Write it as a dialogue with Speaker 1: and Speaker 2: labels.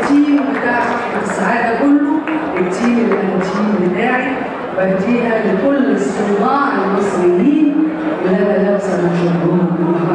Speaker 1: التيم بتاع صفحة السعادة كله التيم الأنتيم بتاعي بديها لكل الصناع المصريين ولا لابسة من شغلهم